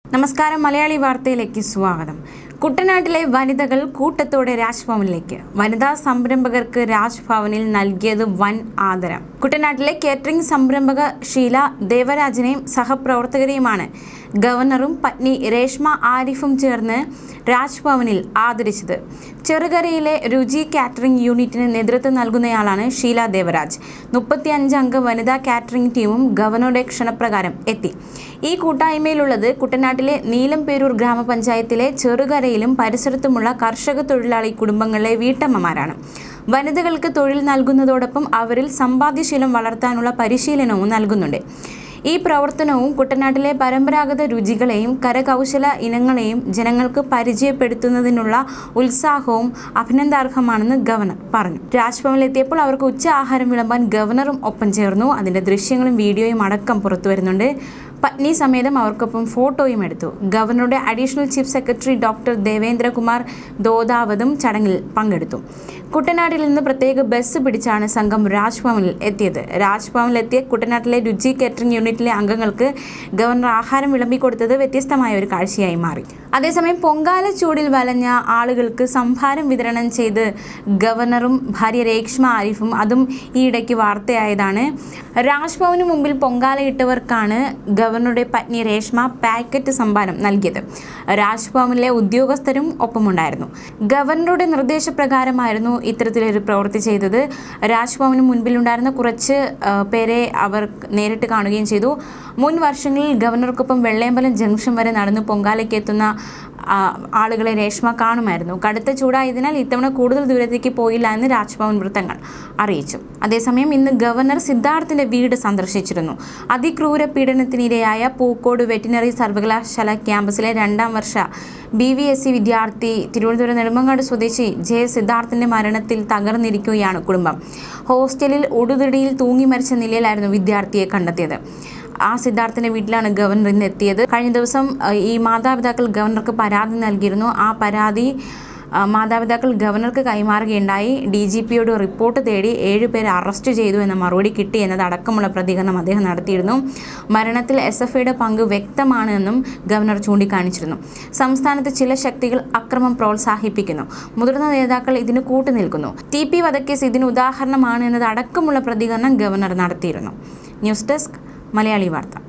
നമസ്കാരം മലയാളി വാർത്തയിലേക്ക് സ്വാഗതം കുട്ടനാട്ടിലെ വനിതകൾ കൂട്ടത്തോടെ രാജ്ഭവനിലേക്ക് വനിതാ സംരംഭകർക്ക് രാജ്ഭവനിൽ നൽകിയത് വൻ ആദരം കുട്ടനാട്ടിലെ കേറ്ററിംഗ് സംരംഭക ഷീല ദേവരാജനെയും സഹപ്രവർത്തകരെയുമാണ് ഗവർണറും പത്നി രേഷ്മ ആരിഫും ചേർന്ന് രാജ്ഭവനിൽ ആദരിച്ചത് ചെറുകരയിലെ രുചി കാറ്ററിംഗ് യൂണിറ്റിന് നേതൃത്വം നൽകുന്നയാളാണ് ഷീല ദേവരാജ് മുപ്പത്തിയഞ്ച് അംഗ വനിതാ കാറ്ററിംഗ് ടീമും ഗവർണറുടെ ക്ഷണപ്രകാരം എത്തി ഈ കൂട്ടായ്മയിലുള്ളത് കുട്ടനാട്ടിലെ നീലംപേരൂർ ഗ്രാമപഞ്ചായത്തിലെ ചെറുകരയിലും പരിസരത്തുമുള്ള കർഷക തൊഴിലാളി കുടുംബങ്ങളിലെ വീട്ടമ്മമാരാണ് വനിതകൾക്ക് തൊഴിൽ നൽകുന്നതോടൊപ്പം അവരിൽ സമ്പാദ്യശീലം വളർത്താനുള്ള പരിശീലനവും നൽകുന്നുണ്ട് ഈ പ്രവർത്തനവും കുട്ടനാട്ടിലെ പരമ്പരാഗത രുചികളെയും കരകൗശല ഇനങ്ങളെയും ജനങ്ങൾക്ക് പരിചയപ്പെടുത്തുന്നതിനുള്ള ഉത്സാഹവും അഭിനന്ദാർഹമാണെന്ന് ഗവർണർ പറഞ്ഞു രാജ്ഭവനിലെത്തിയപ്പോൾ അവർക്ക് ഉച്ച ആഹാരം വിളമ്പാൻ ഗവർണറും ഒപ്പം ചേർന്നു അതിന്റെ ദൃശ്യങ്ങളും വീഡിയോയും അടക്കം പുറത്തു വരുന്നുണ്ട് പത്നി സമേതം അവർക്കൊപ്പം ഫോട്ടോയും എടുത്തു ഗവർണറുടെ additional chief secretary doctor Devendrakumar ദോദാവതും ചടങ്ങിൽ പങ്കെടുത്തു കുട്ടനാട്ടിൽ നിന്ന് പ്രത്യേക ബസ് പിടിച്ചാണ് സംഘം രാജ്ഭവനിൽ എത്തിയത് രാജ്ഭവനിലെത്തിയ കുട്ടനാട്ടിലെ രുചി കേറ്ററിംഗ് യൂണിറ്റിലെ അംഗങ്ങൾക്ക് ഗവർണർ ആഹാരം വിളമ്പിക്കൊടുത്തത് വ്യത്യസ്തമായ ഒരു കാഴ്ചയായി മാറി അതേസമയം പൊങ്കാല ചൂടിൽ വലഞ്ഞ ആളുകൾക്ക് സംഭാരം വിതരണം ചെയ്ത് ഗവർണറും ഭാര്യ രേഷ്മ ആരിഫും അതും ഈയിടയ്ക്ക് വാർത്തയായതാണ് രാജ്ഭവന് മുമ്പിൽ പൊങ്കാലയിട്ടവർക്കാണ് ഗവർണറുടെ പത്നി രേഷ്മ പാക്കറ്റ് സംഭാരം നൽകിയത് രാജ്ഭവനിലെ ഉദ്യോഗസ്ഥരും ഒപ്പമുണ്ടായിരുന്നു ഗവർണറുടെ നിർദ്ദേശപ്രകാരമായിരുന്നു ഇത്തരത്തിലൊരു പ്രവൃത്തി ചെയ്തത് രാജ്ഭവന് മുൻപിലുണ്ടായിരുന്ന കുറച്ച് ആ, പേരെ അവർ നേരിട്ട് കാണുകയും ചെയ്തു മുൻ വർഷങ്ങളിൽ ഗവർണർക്കൊപ്പം വെള്ളയമ്പലം ജംഗ്ഷൻ വരെ നടന്ന് പൊങ്കാലയ്ക്ക് എത്തുന്ന ആ, ആളുകളെ രേഷ്മ കാണുമായിരുന്നു കടുത്ത ചൂടായതിനാൽ ഇത്തവണ കൂടുതൽ ദൂരത്തേക്ക് പോയില്ല എന്ന് രാജ്ഭവൻ വൃത്തങ്ങൾ അറിയിച്ചു അതേസമയം ഇന്ന് ഗവർണർ സിദ്ധാർത്ഥിന്റെ വീട് സന്ദർശിച്ചിരുന്നു അതിക്രൂര പീഡനത്തിനിരയായ പൂക്കോട് വെറ്റിനറി സർവകലാശാല ക്യാമ്പസിലെ രണ്ടാം വർഷ ബി വി എസ് സി വിദ്യാർത്ഥി തിരുവനന്തപുരം നെടുമങ്ങാട് സ്വദേശി ജെ സിദ്ധാർത്ഥിന്റെ മരണത്തിൽ തകർന്നിരിക്കുകയാണ് കുടുംബം ഹോസ്റ്റലിൽ ഉടുതിടിയിൽ തൂങ്ങി മരിച്ച നിലയിലായിരുന്നു വിദ്യാർത്ഥിയെ കണ്ടെത്തിയത് ആ സിദ്ധാർത്ഥിന്റെ വീട്ടിലാണ് ഗവർണർ ഇന്ന് എത്തിയത് കഴിഞ്ഞ ദിവസം അഹ്, ഈ മാതാപിതാക്കൾ ഗവർണർക്ക് പരാതി നൽകിയിരുന്നു ആ പരാതി ആ, മാതാപിതാക്കൾ ഗവർണർക്ക് കൈമാറുകയുണ്ടായി ഡി ജി പിയോട് റിപ്പോർട്ട് തേടി ഏഴുപേരെ അറസ്റ്റ് ചെയ്തു എന്ന മറുപടി കിട്ടി എന്നതടക്കമുള്ള പ്രതികരണം അദ്ദേഹം നടത്തിയിരുന്നു മരണത്തിൽ എസ് എഫ് ഐയുടെ പങ്ക് വ്യക്തമാണ് എന്നും ഗവർണർ ചൂണ്ടിക്കാണിച്ചിരുന്നു സംസ്ഥാനത്ത് ചില ശക്തികൾ അക്രമം പ്രോത്സാഹിപ്പിക്കുന്നു മുതിർന്ന നേതാക്കൾ ഇതിന് കൂട്ടുനിൽക്കുന്നു ടി പി വധക്കേസ് ഇതിന് ഉദാഹരണമാണ് എന്നതടക്കമുള്ള പ്രതികരണം ഗവർണർ നടത്തിയിരുന്നു ന്യൂസ് ഡെസ്ക് മലയാളി വാർത്ത